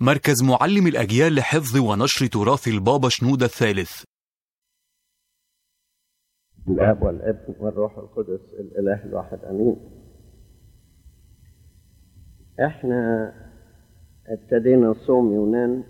مركز معلم الأجيال لحفظ ونشر تراث البابا شنودة الثالث الاب والابن والروح القدس الاله الواحد امين احنا ابتدينا صوم يونان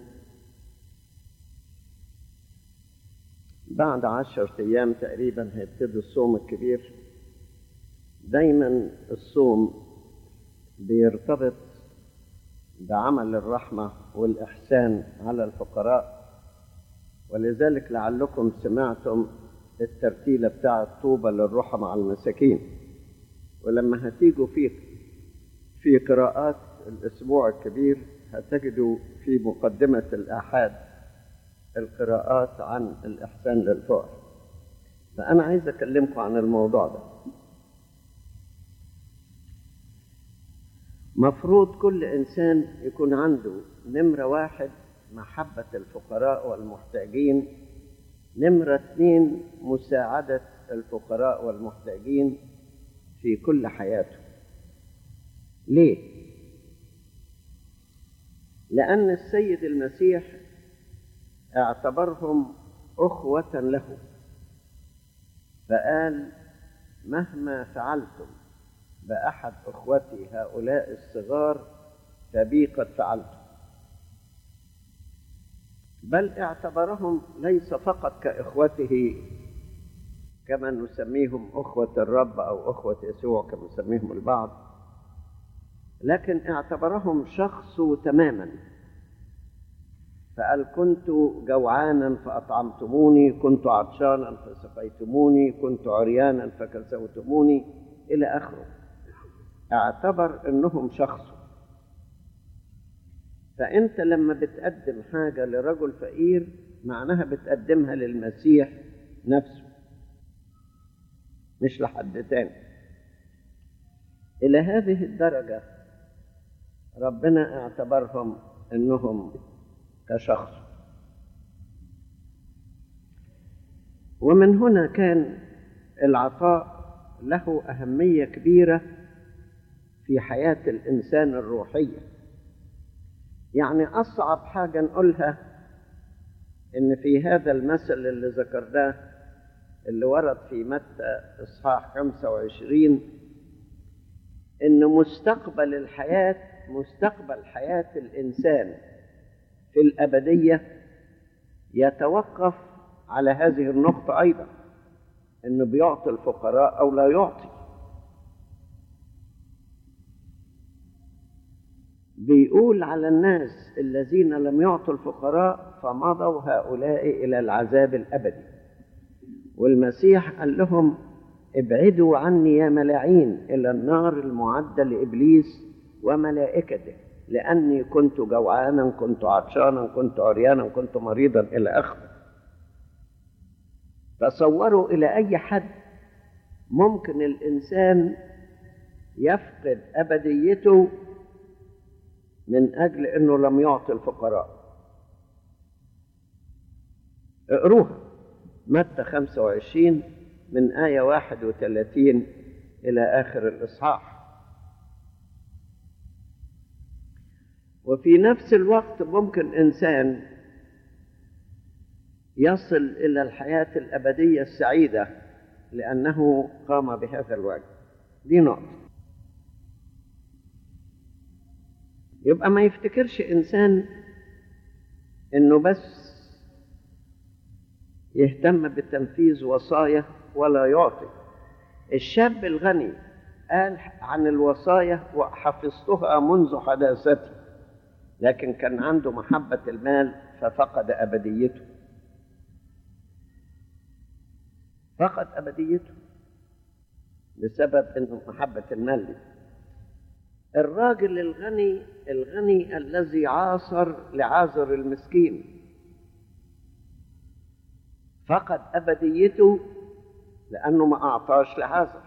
بعد عشرة ايام تقريبا هيبتدي الصوم الكبير دايما الصوم بيرتبط بعمل الرحمة والإحسان على الفقراء ولذلك لعلكم سمعتم الترتيلة بتاعة طوبى للرحى مع المساكين ولما هتيجوا في في قراءات الأسبوع الكبير هتجدوا في مقدمة الآحاد القراءات عن الإحسان للفقر فأنا عايز أكلمكم عن الموضوع ده مفروض كل إنسان يكون عنده نمرة واحد محبة الفقراء والمحتاجين نمرة اثنين مساعدة الفقراء والمحتاجين في كل حياته ليه؟ لأن السيد المسيح اعتبرهم أخوة له فقال مهما فعلتم بأحد أخوتي هؤلاء الصغار فبي قد فعلتم بل اعتبرهم ليس فقط كإخوته كما نسميهم أخوة الرب أو أخوة يسوع كما نسميهم البعض لكن اعتبرهم شخصه تماما فقال كنت جوعانا فأطعمتموني كنت عطشانا فسقيتموني كنت عريانا فكسوتموني إلى آخره اعتبر أنهم شخصه فأنت لما بتقدم حاجة لرجل فقير معناها بتقدمها للمسيح نفسه مش لحد تاني إلى هذه الدرجة ربنا اعتبرهم أنهم كشخص ومن هنا كان العطاء له أهمية كبيرة في حياة الإنسان الروحية يعني أصعب حاجة نقولها إن في هذا المثل اللي ذكرناه اللي ورد في متى إصحاح 25 إن مستقبل الحياة مستقبل حياة الإنسان في الأبدية يتوقف على هذه النقطة أيضا إنه بيعطي الفقراء أو لا يعطي بيقول على الناس الذين لم يعطوا الفقراء فمضوا هؤلاء إلى العذاب الأبدي والمسيح قال لهم ابعدوا عني يا ملاعين إلى النار المعدة لإبليس وملائكته لأني كنت جوعانا كنت عطشانا كنت عريانا كنت مريضا إلى آخره تصوروا إلى أي حد ممكن الإنسان يفقد أبديته من أجل أنه لم يعطي الفقراء اقروها متى 25 من آية 31 إلى آخر الإصحاح وفي نفس الوقت ممكن إنسان يصل إلى الحياة الأبدية السعيدة لأنه قام بهذا الواجب دي نقطة يبقى ما يفتكرش إنسان إنه بس يهتم بتنفيذ وصايا ولا يعطي الشاب الغني قال عن الوصايا وحفظتها منذ حداثتي لكن كان عنده محبة المال ففقد أبديته فقد أبديته بسبب إنه محبة المال دي الراجل الغني الغني الذي عاصر لعازر المسكين فقد أبديته لأنه ما أعطاش لعازر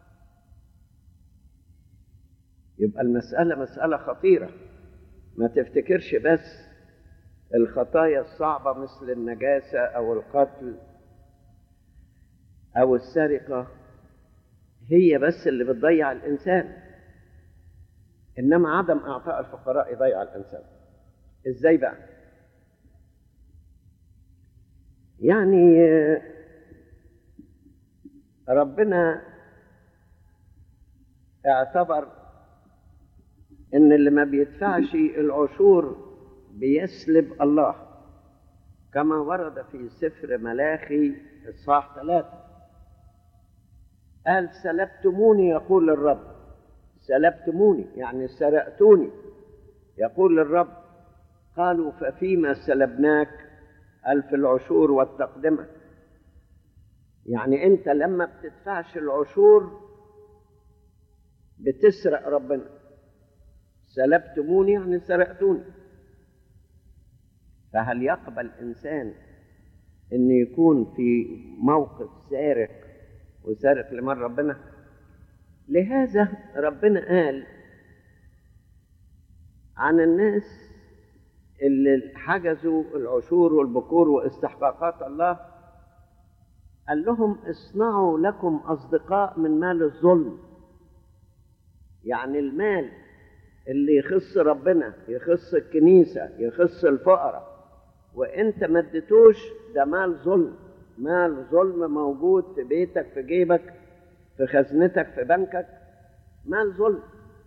يبقى المسألة مسألة خطيرة ما تفتكرش بس الخطايا الصعبة مثل النجاسة أو القتل أو السرقة هي بس اللي بتضيع الإنسان إنما عدم إعطاء الفقراء يضيع الإنسان ازاي بقى يعني ربنا اعتبر ان اللي ما بيدفعش العشور بيسلب الله كما ورد في سفر ملاخي اصحاح ثلاثة قال سلبتموني يقول الرب سلبتموني يعني سرقتوني يقول الرب قالوا ففيما سلبناك قال في العشور والتقدمة يعني انت لما بتدفعش العشور بتسرق ربنا سلبتموني يعني سرقتوني فهل يقبل انسان ان يكون في موقف سارق وسارق لمن ربنا لهذا ربنا قال عن الناس اللي حجزوا العشور والبكور واستحقاقات الله قال لهم اصنعوا لكم اصدقاء من مال الظلم يعني المال اللي يخص ربنا يخص الكنيسه يخص الفقراء وانت ما اديتوش ده مال ظلم مال ظلم موجود في بيتك في جيبك في خزنتك في بنكك مال ظلم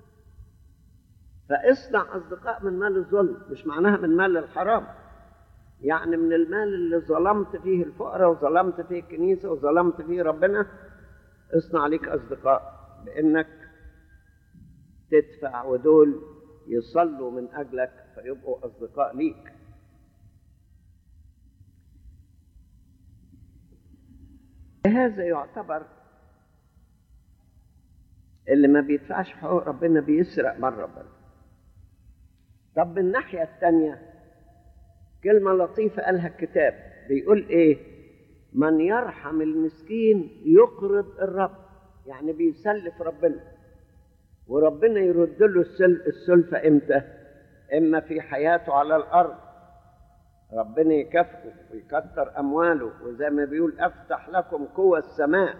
فاصنع اصدقاء من مال الظلم مش معناها من مال الحرام يعني من المال اللي ظلمت فيه الفقراء وظلمت فيه الكنيسه وظلمت فيه ربنا اصنع لك اصدقاء بانك تدفع ودول يصلوا من اجلك فيبقوا اصدقاء ليك هذا يعتبر اللي ما بيدفعش حقوق ربنا بيسرق من ربنا طب من الناحية الثانية كلمة لطيفة قالها الكتاب بيقول ايه من يرحم المسكين يقرض الرب يعني بيسلف ربنا وربنا يرد له السلفة امتى اما في حياته على الارض ربنا يكافئه ويكتر امواله وزي ما بيقول افتح لكم قوى السماء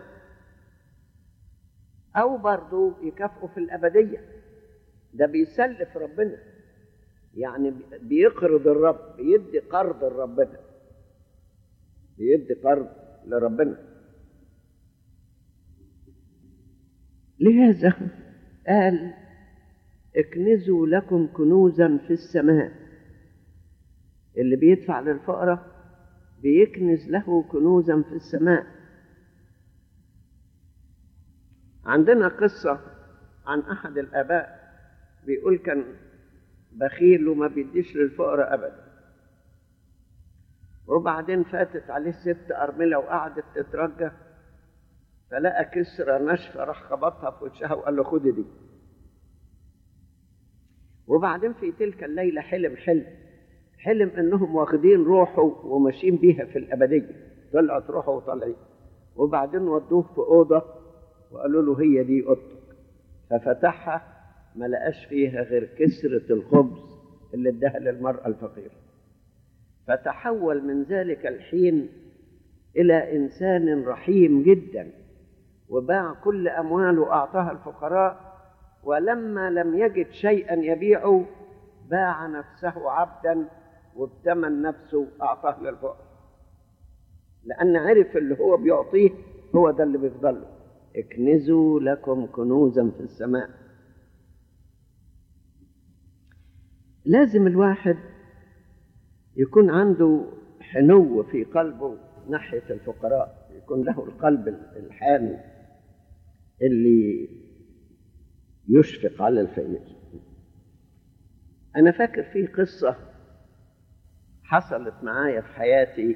او برضه يكافئه في الابديه ده بيسلف ربنا يعني بيقرض الرب بيدي قرض لربنا بيدي قرض لربنا لهذا قال اكنزوا لكم كنوزا في السماء اللي بيدفع للفقراء بيكنز له كنوزا في السماء عندنا قصة عن أحد الآباء بيقول كان بخيل وما بيديش للفقراء أبدا وبعدين فاتت عليه ست أرملة وقعدت تترجى فلقى كسرة ناشفة راح خبطها في وشها وقال له خد دي وبعدين في تلك الليلة حلم حلم حلم انهم واخدين روحه وماشيين بيها في الابديه طلعت روحه وطلعت وبعدين ودوه في اوضه وقالوا له هي دي اوضتك ففتحها ما لقاش فيها غير كسره الخبز اللي اداها للمراه الفقيره فتحول من ذلك الحين الى انسان رحيم جدا وباع كل امواله واعطاها الفقراء ولما لم يجد شيئا يبيعه باع نفسه عبدا وبثمن نفسه أعطاه للفقراء لأن عرف اللي هو بيعطيه هو ده اللي بيفضل له اكنزوا لكم كنوزا في السماء لازم الواحد يكون عنده حنو في قلبه ناحية الفقراء يكون له القلب الحامي اللي يشفق على الفقير أنا فاكر في قصة حصلت معايا في حياتي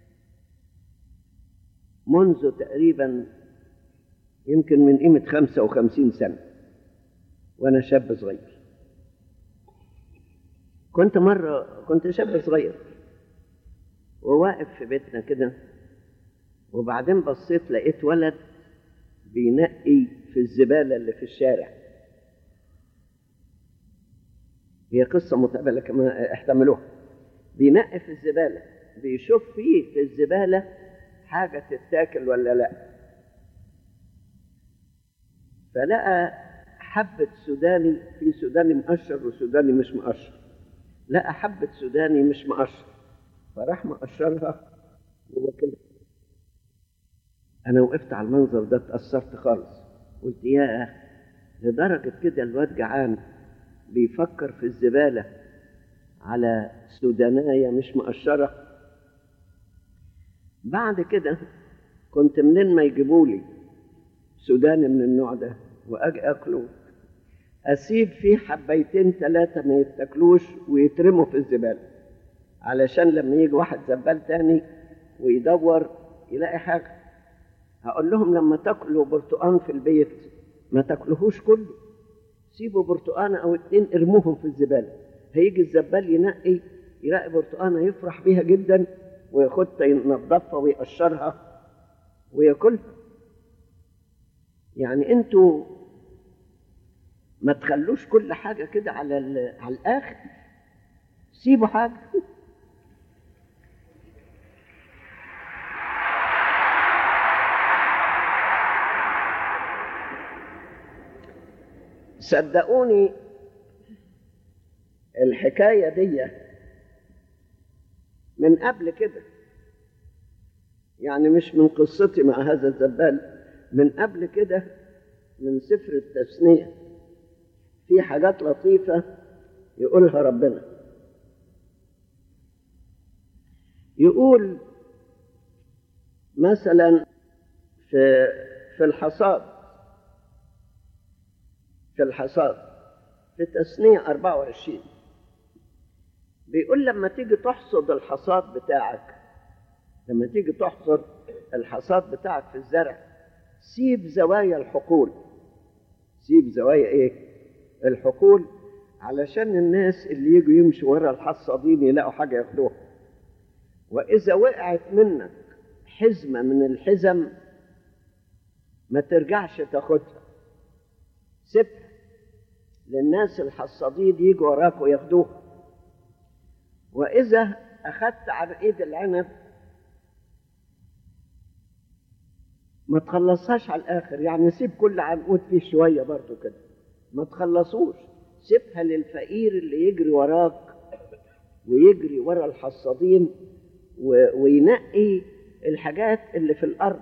منذ تقريبا يمكن من قيمة خمسة وخمسين سنة وأنا شاب صغير كنت مرة كنت شاب صغير وواقف في بيتنا كده وبعدين بصيت لقيت ولد بينقي في الزبالة اللي في الشارع هي قصة متقبلة كما احتملوها بينقي في الزبالة بيشوف فيه في الزبالة حاجة تتاكل ولا لا فلقى حبة سوداني في سوداني مقشر وسوداني مش مقشر لقى حبة سوداني مش مقشر فراح مقشرها ووكلها أنا وقفت على المنظر ده اتأثرت خالص قلت ياه لدرجة كده الواد جعان بيفكر في الزبالة على سوداناية مش مقشرة بعد كده كنت منين ما يجيبولي سوداني من النوع ده وأجي أكله أسيب فيه حبيتين ثلاثة ما يتاكلوش ويترموا في الزبالة علشان لما يجي واحد زبال تاني ويدور يلاقي حاجة هقول لهم لما تاكلوا برتقان في البيت ما تاكلوهوش كله سيبوا برتقانة أو اتنين ارموهم في الزبالة هيجي الزبال ينقي يلاقي برتقانة يفرح بيها جدا وياخدها ينظفها ويقشرها وياكلها يعني انتوا ما تخلوش كل حاجة كده على على الآخر سيبوا حاجة صدقوني الحكاية دي من قبل كده يعني مش من قصتي مع هذا الزبال من قبل كده من سفر التثنية في حاجات لطيفة يقولها ربنا يقول مثلا في في الحصاد في الحصاد في تثنية 24 بيقول لما تيجي تحصد الحصاد بتاعك لما تيجي تحصد الحصاد بتاعك في الزرع سيب زوايا الحقول سيب زوايا ايه الحقول علشان الناس اللي يجوا يمشوا ورا الحصادين يلاقوا حاجة ياخدوها وإذا وقعت منك حزمة من الحزم ما ترجعش تاخدها سيبها للناس الحصادين يجوا وراك وياخدوها وإذا أخذت عن إيد العنب ما تخلصهاش على الآخر يعني سيب كل عنقود فيه شوية برضو كده ما تخلصوش سيبها للفقير اللي يجري وراك ويجري ورا الحصادين و... وينقي الحاجات اللي في الأرض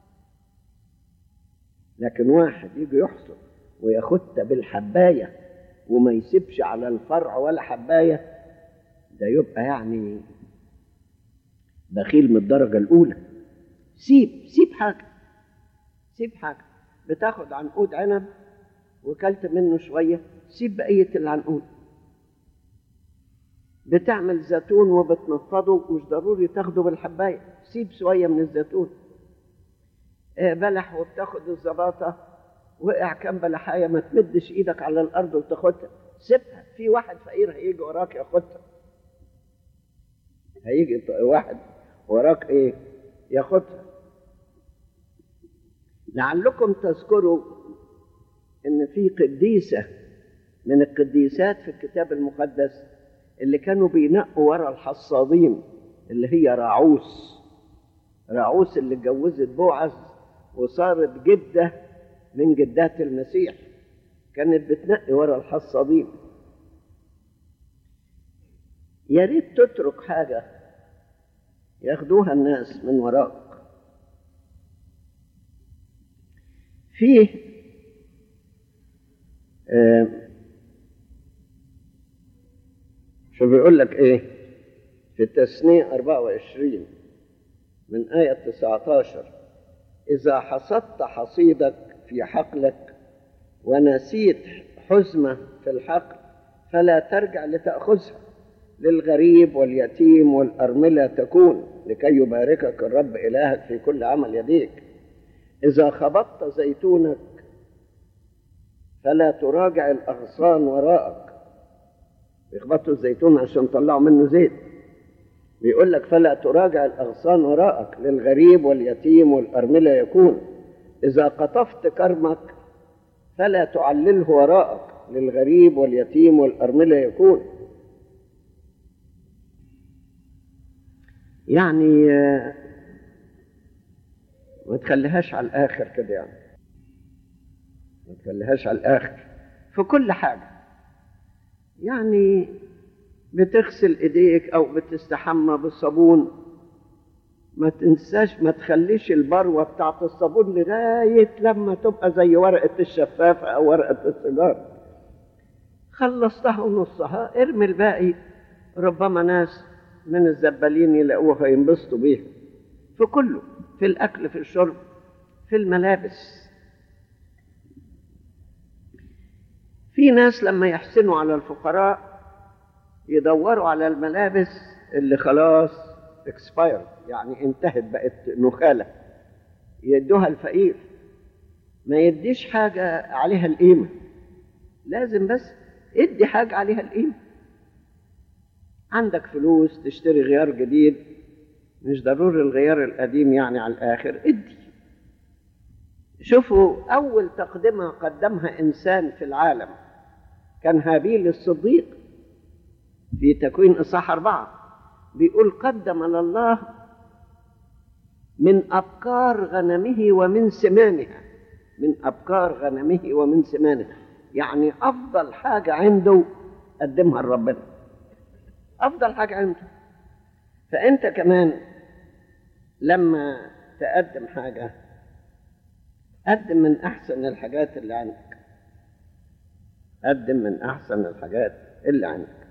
لكن واحد يجي يحصد وياخدها بالحباية وما يسيبش على الفرع ولا حباية ده يبقى يعني بخيل من الدرجة الأولى سيب سيب حاجة سيب حاجة بتاخد عنقود عنب وكلت منه شوية سيب بقية العنقود بتعمل زيتون وبتنفضه مش ضروري تاخده بالحباية سيب شوية من الزيتون بلح وبتاخد الزباطة وقع كام بلحاية ما تمدش ايدك على الأرض وتاخدها سيبها في واحد فقير هيجي وراك ياخدها هيجي واحد وراك ايه ياخدها لعلكم تذكروا ان في قديسه من القديسات في الكتاب المقدس اللي كانوا بينقوا ورا الحصادين اللي هي راعوس راعوس اللي اتجوزت بوعز وصارت جده من جدات المسيح كانت بتنقي ورا الحصادين يا ريت تترك حاجه ياخدوها الناس من وراك فيه آه شو بيقول لك ايه في التثنية 24 من آية 19 إذا حصدت حصيدك في حقلك ونسيت حزمة في الحقل فلا ترجع لتأخذها للغريب واليتيم والأرملة تكون لكي يباركك الرب إلهك في كل عمل يديك إذا خبطت زيتونك فلا تراجع الأغصان وراءك بيخبطوا الزيتون عشان يطلعوا منه زيت بيقول لك فلا تراجع الأغصان وراءك للغريب واليتيم والأرملة يكون إذا قطفت كرمك فلا تعلله وراءك للغريب واليتيم والأرملة يكون يعني ما تخليهاش على الآخر كده يعني ما تخليهاش على الآخر في كل حاجة يعني بتغسل ايديك او بتستحمى بالصابون ما تنساش ما تخليش البروة بتاعت الصابون لغاية لما تبقى زي ورقة الشفافة أو ورقة السيجارة خلصتها ونصها ارمي الباقي ربما ناس من الزبالين يلاقوها ينبسطوا بيها في كله في الأكل في الشرب في الملابس في ناس لما يحسنوا على الفقراء يدوروا على الملابس اللي خلاص اكسباير يعني انتهت بقت نخالة يدوها الفقير ما يديش حاجة عليها القيمة لازم بس ادي حاجة عليها القيمة عندك فلوس تشتري غيار جديد مش ضروري الغيار القديم يعني على الآخر ادي شوفوا أول تقدمة قدمها إنسان في العالم كان هابيل الصديق في تكوين إصحاح أربعة بيقول قدم لله من أبكار غنمه ومن سمانها من أبكار غنمه ومن سمانها يعني أفضل حاجة عنده قدمها لربنا أفضل حاجة عنده فأنت كمان لما تقدم حاجة قدم من أحسن الحاجات اللي عندك قدم من أحسن الحاجات اللي عندك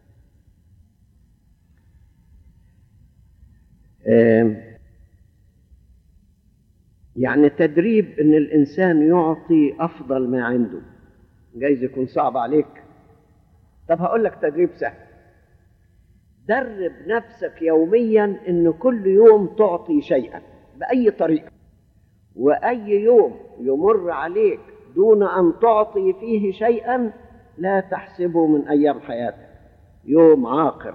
يعني تدريب ان الانسان يعطي افضل ما عنده جايز يكون صعب عليك طب هقول لك تدريب سهل درب نفسك يوميا ان كل يوم تعطي شيئا باي طريقه واي يوم يمر عليك دون ان تعطي فيه شيئا لا تحسبه من ايام حياتك يوم عاقر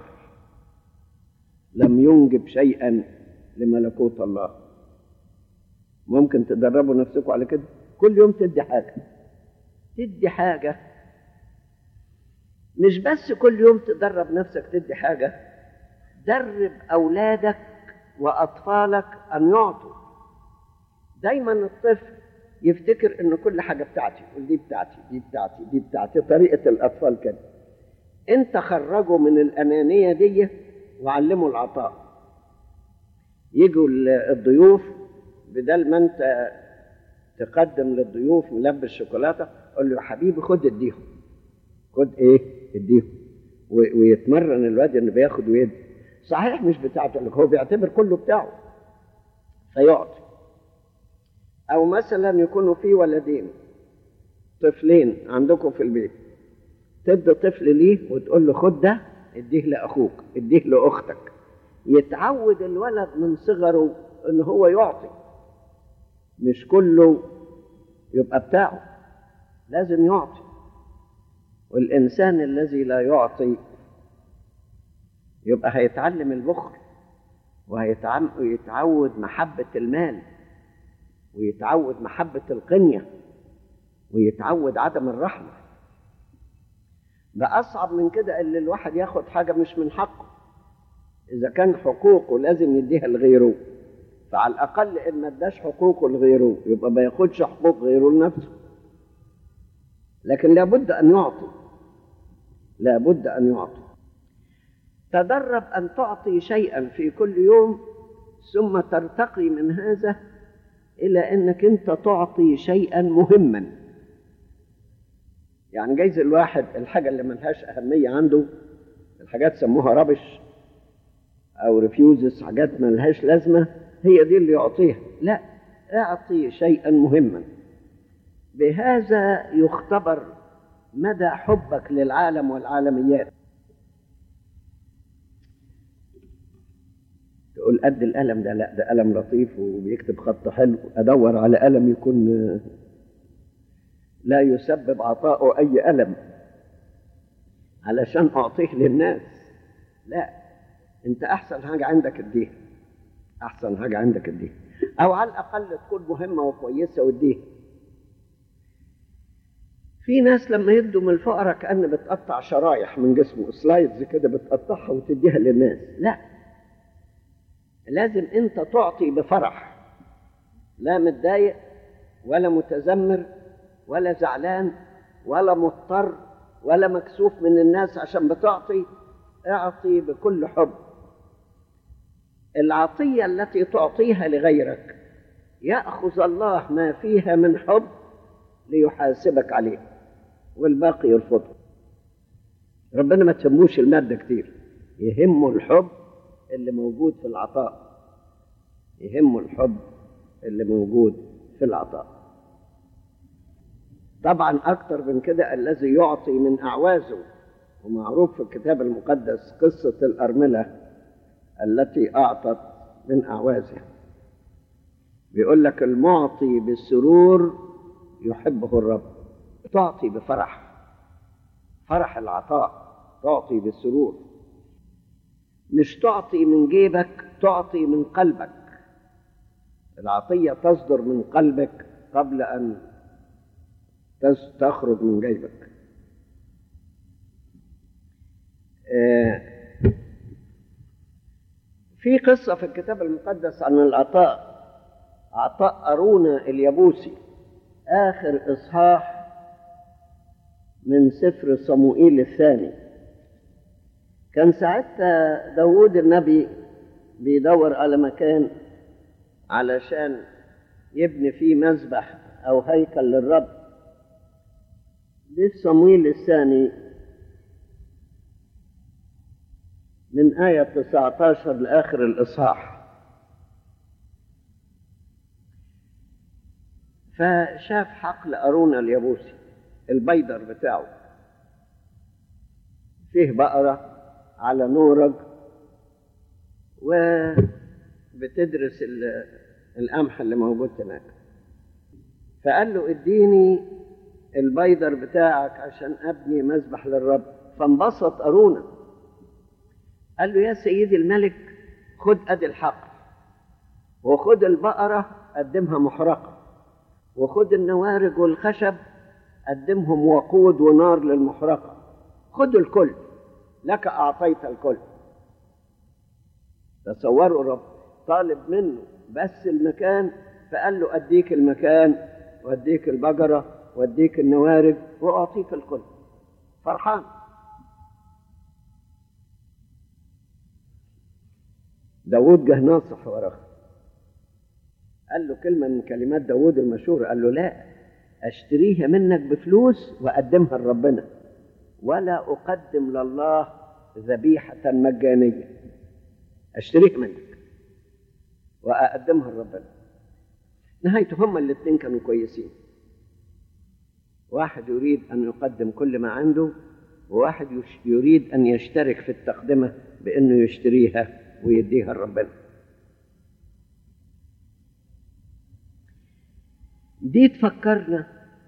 لم ينجب شيئا لملكوت الله ممكن تدربوا نفسكم على كده كل يوم تدي حاجة تدي حاجة مش بس كل يوم تدرب نفسك تدي حاجة درب أولادك وأطفالك أن يعطوا دايما الطفل يفتكر ان كل حاجه بتاعتي يقول دي بتاعتي دي بتاعتي دي بتاعتي طريقه الاطفال كده انت خرجوا من الانانيه دي وعلموا العطاء يجوا الضيوف بدل ما انت تقدم للضيوف ملبس شوكولاته قول له يا حبيبي خد اديهم خد ايه اديهم ويتمرن الواد انه بياخد ويدي صحيح مش بتاعته لك هو بيعتبر كله بتاعه فيعطي او مثلا يكونوا في ولدين طفلين عندكم في البيت تدي طفل ليه وتقول له خد ده اديه لاخوك اديه لاختك يتعود الولد من صغره ان هو يعطي مش كله يبقى بتاعه لازم يعطي والانسان الذي لا يعطي يبقى هيتعلم البخل وهيتعود محبة المال ويتعود محبة القنية ويتعود عدم الرحمة ده أصعب من كده اللي الواحد ياخد حاجة مش من حقه إذا كان حقوقه لازم يديها لغيره فعلى الأقل إن ما اداش حقوقه لغيره يبقى ما ياخدش حقوق غيره لنفسه لكن لابد أن يعطي لابد أن يعطي تدرب أن تعطي شيئا في كل يوم ثم ترتقي من هذا إلى أنك أنت تعطي شيئا مهما يعني جايز الواحد الحاجة اللي ملهاش أهمية عنده الحاجات سموها ربش أو ريفيوزز حاجات ملهاش لازمة هي دي اللي يعطيها لا اعطي شيئا مهما بهذا يختبر مدى حبك للعالم والعالميات تقول قد القلم ده لا ده قلم لطيف وبيكتب خط حلو ادور على قلم يكون لا يسبب عطاؤه اي الم علشان اعطيه للناس لا انت احسن حاجه عندك اديها احسن حاجه عندك اديها او على الاقل تكون مهمه وكويسه واديها في ناس لما يدوا من الفقراء كأن بتقطع شرايح من جسمه سلايدز كده بتقطعها وتديها للناس لا لازم انت تعطي بفرح لا متضايق ولا متذمر ولا زعلان ولا مضطر ولا مكسوف من الناس عشان بتعطي اعطي بكل حب العطية التي تعطيها لغيرك يأخذ الله ما فيها من حب ليحاسبك عليه والباقي يرفضه ربنا ما تهموش المادة كتير يهمه الحب اللي موجود في العطاء يهمه الحب اللي موجود في العطاء طبعا أكثر من كده الذي يعطي من أعوازه ومعروف في الكتاب المقدس قصة الأرملة التي أعطت من أعوازها بيقول لك المعطي بالسرور يحبه الرب تعطي بفرح فرح العطاء تعطي بالسرور مش تعطي من جيبك تعطي من قلبك العطية تصدر من قلبك قبل أن تخرج من جيبك في قصة في الكتاب المقدس عن العطاء عطاء أرونا اليبوسي آخر إصحاح من سفر صموئيل الثاني كان ساعتها داود النبي بيدور على مكان علشان يبني فيه مذبح أو هيكل للرب دي صموئيل الثاني من آية 19 لآخر الإصحاح فشاف حقل أرونا اليبوسي البيدر بتاعه فيه بقرة على نورج وبتدرس القمح اللي موجود هناك فقال له اديني البيدر بتاعك عشان ابني مذبح للرب فانبسط أرونا قال له يا سيدي الملك خد ادي الحقل وخد البقرة قدمها محرقة وخد النوارج والخشب قدمهم وقود ونار للمحرقة خد الكل لك أعطيت الكل تصوروا رب طالب منه بس المكان فقال له أديك المكان وأديك البقرة وأديك النوارج وأعطيك الكل فرحان داود جه ناصح وراه قال له كلمة من كلمات داود المشهورة قال له لا أشتريها منك بفلوس وأقدمها لربنا ولا أقدم لله ذبيحة مجانية أشتريها منك وأقدمها لربنا نهايته هما الاثنين كانوا كويسين واحد يريد أن يقدم كل ما عنده وواحد يريد أن يشترك في التقدمة بأنه يشتريها ويديها لربنا دي تفكرنا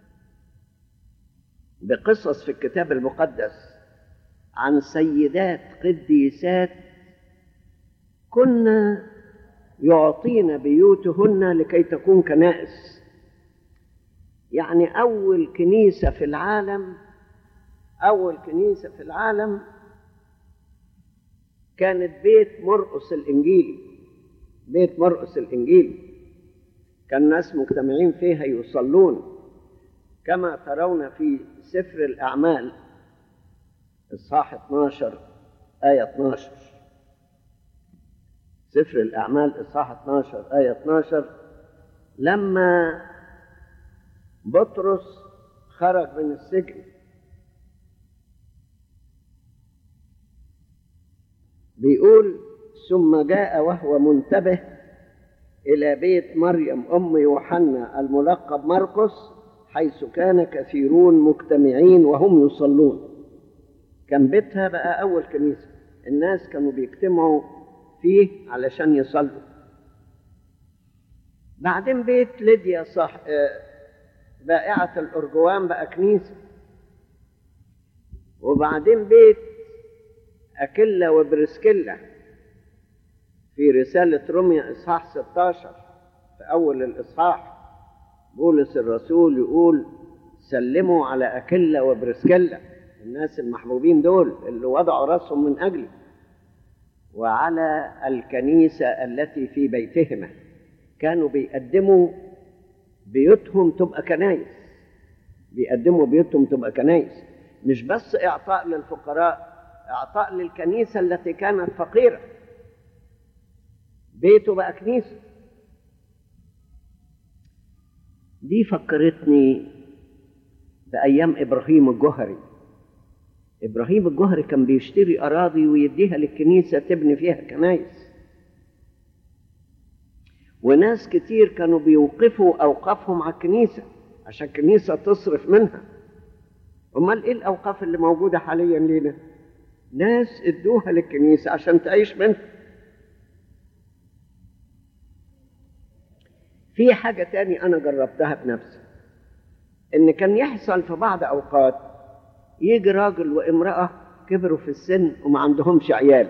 بقصص في الكتاب المقدس عن سيدات قديسات كنا يعطين بيوتهن لكي تكون كنائس يعني أول كنيسة في العالم أول كنيسة في العالم كانت بيت مرقس الإنجيلي بيت مرقس الإنجيلي كان الناس مجتمعين فيها يصلون كما ترون في سفر الأعمال إصحاح 12 آية 12 سفر الأعمال إصحاح 12 آية 12 لما بطرس خرج من السجن بيقول ثم جاء وهو منتبه إلى بيت مريم أم يوحنا الملقب مرقس حيث كان كثيرون مجتمعين وهم يصلون كان بيتها بقى أول كنيسة الناس كانوا بيجتمعوا فيه علشان يصلوا بعدين بيت ليديا صح بائعة الأرجوان بقى كنيسة وبعدين بيت أكيلا وبرسكيلا في رسالة روميا إصحاح 16 في أول الإصحاح بولس الرسول يقول سلموا على أكيلا وبرسكيلا الناس المحبوبين دول اللي وضعوا راسهم من أجلي وعلى الكنيسة التي في بيتهما كانوا بيقدموا بيوتهم تبقى كنايس بيقدموا بيوتهم تبقى كنايس مش بس إعطاء للفقراء اعطاء للكنيسه التي كانت فقيره بيته بقى كنيسه دي فكرتني بايام ابراهيم الجهري ابراهيم الجهري كان بيشتري اراضي ويديها للكنيسه تبني فيها كنايس وناس كتير كانوا بيوقفوا اوقافهم على الكنيسه عشان الكنيسه تصرف منها امال ايه الاوقاف اللي موجوده حاليا لينا ناس ادوها للكنيسه عشان تعيش منها في حاجه تاني انا جربتها بنفسي ان كان يحصل في بعض اوقات يجي راجل وامراه كبروا في السن وما عندهمش عيال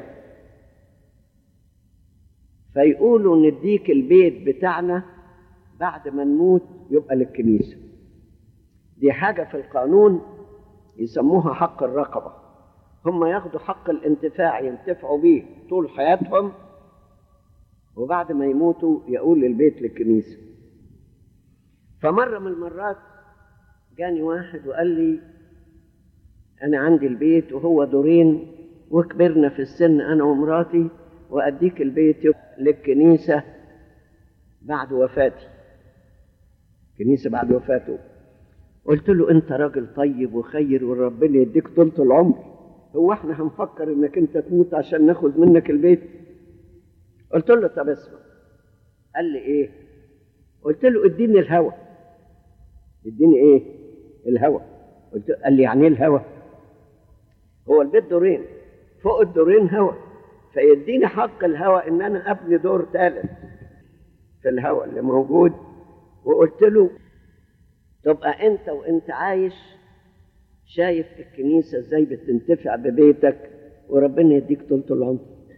فيقولوا نديك البيت بتاعنا بعد ما نموت يبقى للكنيسه دي حاجه في القانون يسموها حق الرقبه هم ياخدوا حق الانتفاع ينتفعوا بيه طول حياتهم وبعد ما يموتوا يقول البيت للكنيسه فمره من المرات جاني واحد وقال لي انا عندي البيت وهو دورين وكبرنا في السن انا ومراتي واديك البيت للكنيسه بعد وفاتي كنيسه بعد وفاته قلت له انت راجل طيب وخير وربنا يديك طولة العمر هو احنا هنفكر انك انت تموت عشان ناخد منك البيت قلت له طب اسمع قال لي ايه قلت له اديني الهوى اديني ايه الهوى قلت له قال لي يعني ايه الهوى هو البيت دورين فوق الدورين هوى فيديني حق الهوى ان انا ابني دور ثالث في الهوى اللي موجود وقلت له تبقى انت وانت عايش شايف الكنيسه ازاي بتنتفع ببيتك وربنا يديك طولة العمر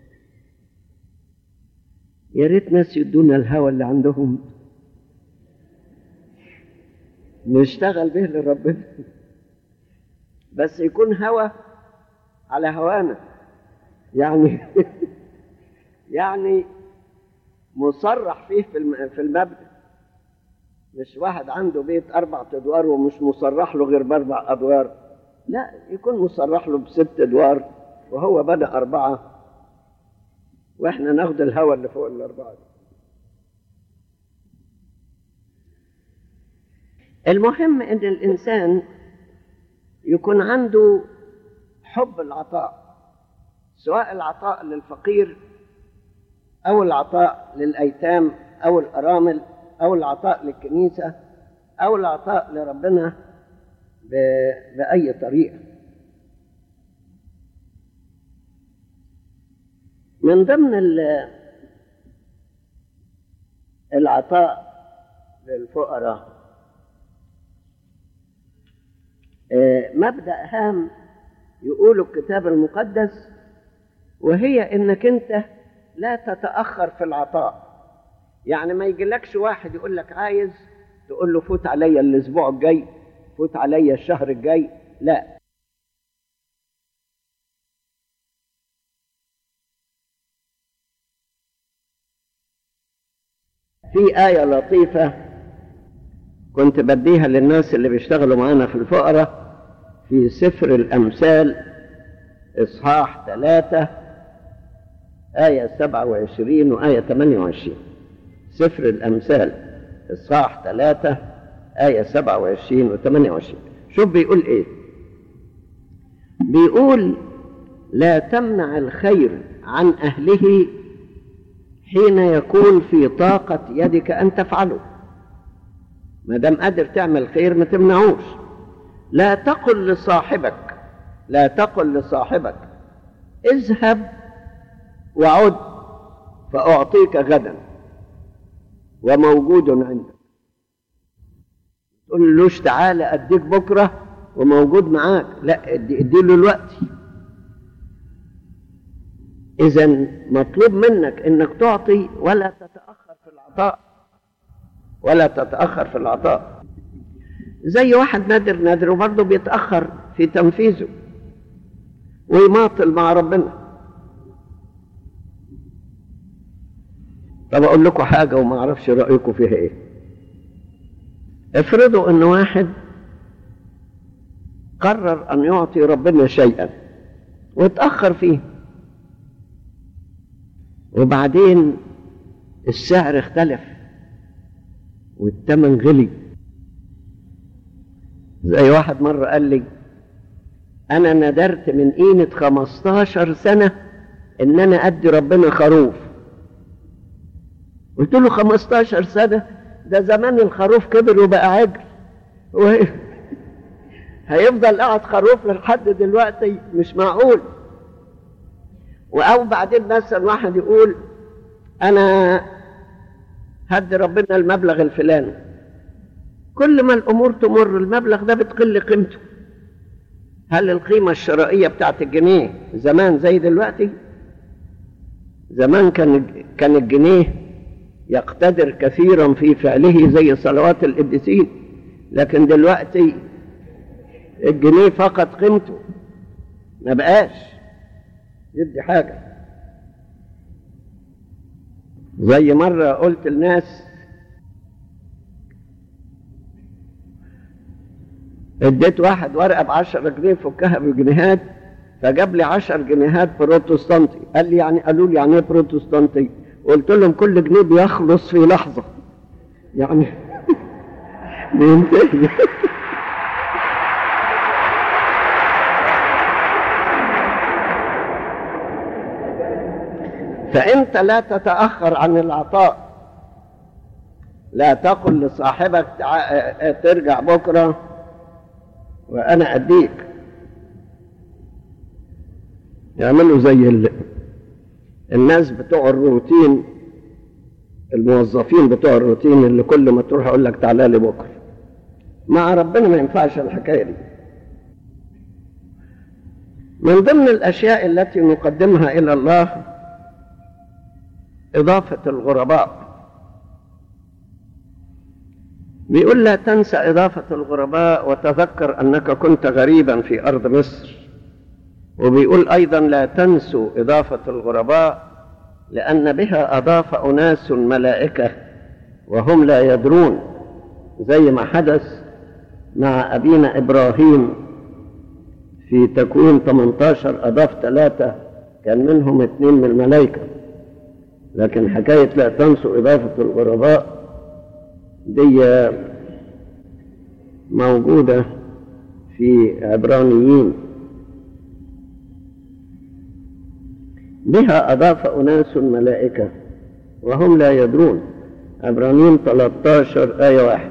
يا ريت ناس يدونا الهوى اللي عندهم نشتغل به لربنا بس يكون هوى على هوانا يعني يعني مصرح فيه في في المبدا مش واحد عنده بيت اربع ادوار ومش مصرح له غير باربع ادوار لا يكون مصرح له بست ادوار وهو بدا اربعه واحنا ناخد الهوى اللي فوق الاربعه دي المهم ان الانسان يكون عنده حب العطاء سواء العطاء للفقير او العطاء للايتام او الارامل او العطاء للكنيسه او العطاء لربنا باي طريقه من ضمن العطاء للفقراء مبدا هام يقول الكتاب المقدس وهي انك انت لا تتاخر في العطاء يعني ما يجيلكش واحد يقول لك عايز تقول له فوت عليا الاسبوع الجاي فوت عليا الشهر الجاي لا في آية لطيفة كنت بديها للناس اللي بيشتغلوا معانا في الفقرة في سفر الأمثال إصحاح ثلاثة آية سبعة وعشرين وآية ثمانية وعشرين سفر الأمثال إصحاح ثلاثة آية سبعة وعشرين وثمانية وعشرين شوف بيقول إيه بيقول لا تمنع الخير عن أهله حين يكون في طاقة يدك أن تفعله ما دام قادر تعمل خير ما تمنعوش لا تقل لصاحبك لا تقل لصاحبك اذهب وعد فأعطيك غدا وموجود عندك تقول لوش تعالى أديك بكرة وموجود معاك لا اديله الوقت إذا مطلوب منك إنك تعطي ولا تتأخر في العطاء ولا تتأخر في العطاء زي واحد نادر نادر وبرضه بيتأخر في تنفيذه ويماطل مع ربنا طب أقول لكم حاجة وما أعرفش رأيكم فيها إيه افرضوا إن واحد قرر أن يعطي ربنا شيئا واتأخر فيه وبعدين السعر اختلف والثمن غلي زي واحد مرة قال لي أنا ندرت من قيمة 15 سنة إن أنا أدي ربنا خروف قلت له 15 سنة ده زمان الخروف كبر وبقى عجل و... هيفضل قاعد خروف لحد دلوقتي مش معقول او بعدين مثلا واحد يقول انا هدي ربنا المبلغ الفلاني كل ما الامور تمر المبلغ ده بتقل قيمته هل القيمه الشرائيه بتاعت الجنيه زمان زي دلوقتي زمان كان كان الجنيه يقتدر كثيرا في فعله زي صلوات القديسين لكن دلوقتي الجنيه فقد قيمته ما بقاش يدي حاجة زي مرة قلت للناس اديت واحد ورقة بعشرة جنيه فكها بجنيهات فجاب لي عشر جنيهات بروتستانتي قال لي يعني قالوا لي يعني ايه بروتستانتي قلت لهم كل جنيه بيخلص في لحظة يعني بينتهي فانت لا تتاخر عن العطاء لا تقل لصاحبك ترجع بكره وانا اديك يعملوا زي ال... الناس بتوع الروتين الموظفين بتوع الروتين اللي كل ما تروح اقول لك تعالى لي بكره مع ربنا ما ينفعش الحكايه دي من ضمن الاشياء التي نقدمها الى الله إضافة الغرباء بيقول لا تنسى إضافة الغرباء وتذكر أنك كنت غريبا في أرض مصر وبيقول أيضا لا تنسوا إضافة الغرباء لأن بها أضاف أناس ملائكة وهم لا يدرون زي ما حدث مع أبينا إبراهيم في تكوين 18 أضاف ثلاثة كان منهم اثنين من الملائكة لكن حكاية لا تنسوا إضافة الغرباء دي موجودة في عبرانيين بها أضاف أناس ملائكة وهم لا يدرون عبرانيين 13 آية واحد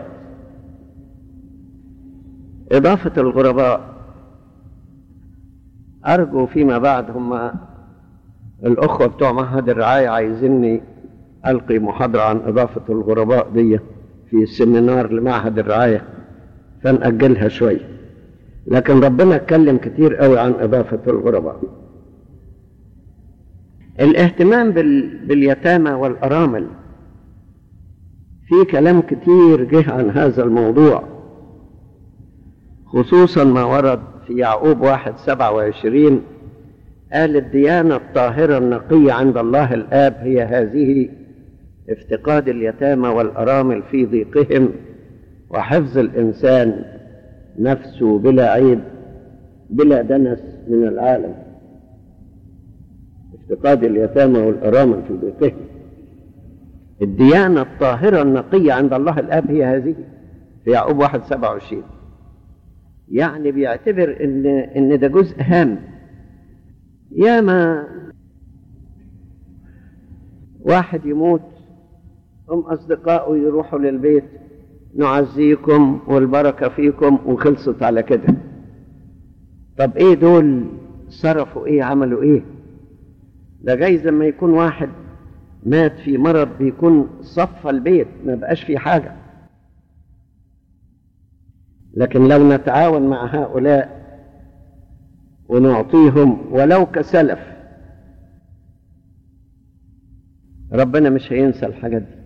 إضافة الغرباء أرجو فيما بعد هم الأخوة بتوع معهد الرعاية عايزيني ألقي محاضرة عن إضافة الغرباء دي في السيمينار لمعهد الرعاية فنأجلها شوية لكن ربنا اتكلم كتير قوي عن إضافة الغرباء الاهتمام بال... باليتامى والأرامل في كلام كتير جه عن هذا الموضوع خصوصا ما ورد في يعقوب واحد سبعة وعشرين قال الديانة الطاهرة النقية عند الله الآب هي هذه افتقاد اليتامى والأرامل في ضيقهم وحفظ الإنسان نفسه بلا عيب بلا دنس من العالم افتقاد اليتامى والأرامل في ضيقهم الديانة الطاهرة النقية عند الله الآب هي هذه في يعقوب واحد سبعة وعشرين يعني بيعتبر ان ان ده جزء هام ياما واحد يموت هم اصدقائه يروحوا للبيت نعزيكم والبركه فيكم وخلصت على كده طب ايه دول صرفوا ايه عملوا ايه ده جايز لما يكون واحد مات في مرض بيكون صفى البيت ما بقاش فيه حاجه لكن لو نتعاون مع هؤلاء ونعطيهم ولو كسلف ربنا مش هينسى الحاجات دي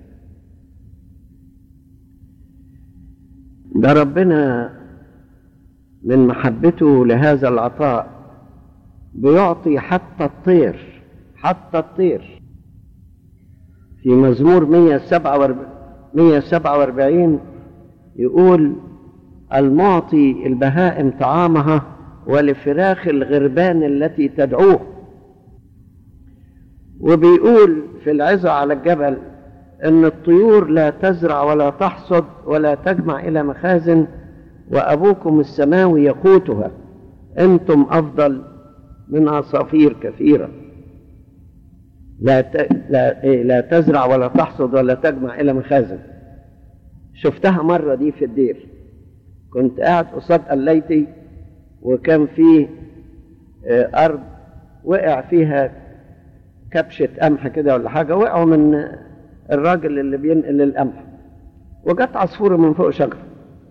ده ربنا من محبته لهذا العطاء بيعطي حتى الطير حتى الطير في مزمور 147 يقول المعطي البهائم طعامها ولفراخ الغربان التي تدعوه وبيقول في العظة على الجبل ان الطيور لا تزرع ولا تحصد ولا تجمع الى مخازن وابوكم السماوي يقوتها انتم افضل من عصافير كثيره لا ت... لا إيه لا تزرع ولا تحصد ولا تجمع الى مخازن شفتها مره دي في الدير كنت قاعد قصاد قليتي وكان في ارض وقع فيها كبشه قمح كده ولا حاجه وقعوا من الراجل اللي بينقل القمح وجت عصفوره من فوق شجره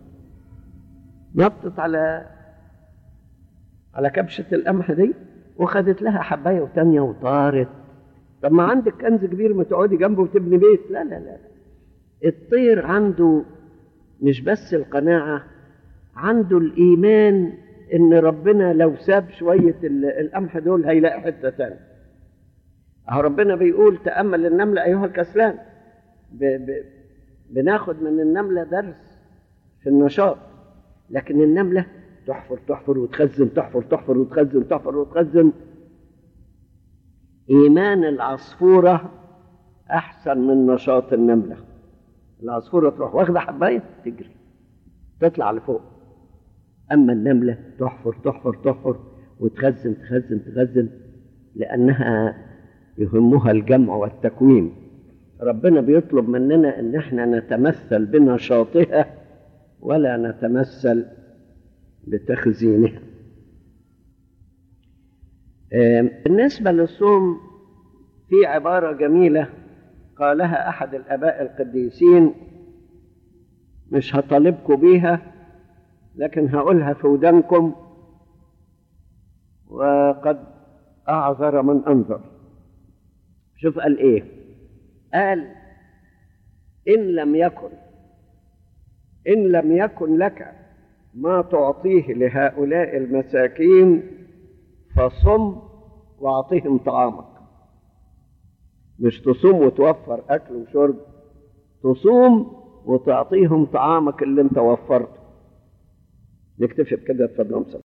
نطت على على كبشه القمح دي وخدت لها حبايه وتانيه وطارت طب ما عندك كنز كبير ما تقعدي جنبه وتبني بيت لا لا لا الطير عنده مش بس القناعه عنده الايمان ان ربنا لو ساب شويه القمح دول هيلاقي حته تانيه اهو ربنا بيقول تامل النمله ايها الكسلان ب ب بناخد من النمله درس في النشاط لكن النمله تحفر تحفر وتخزن تحفر تحفر وتخزن تحفر وتخزن ايمان العصفوره احسن من نشاط النمله العصفوره تروح واخده حبايه تجري تطلع لفوق اما النمله تحفر تحفر تحفر وتخزن تخزن تخزن لانها يهمها الجمع والتكوين ربنا بيطلب مننا ان احنا نتمثل بنشاطها ولا نتمثل بتخزينها بالنسبه للصوم في عباره جميله قالها احد الاباء القديسين مش هطالبكم بيها لكن هقولها في ودانكم وقد اعذر من انذر شوف قال ايه قال ان لم يكن ان لم يكن لك ما تعطيه لهؤلاء المساكين فصم واعطهم طعامك مش تصوم وتوفر اكل وشرب تصوم وتعطيهم طعامك اللي انت وفرته نكتفي بكده اتفضلوا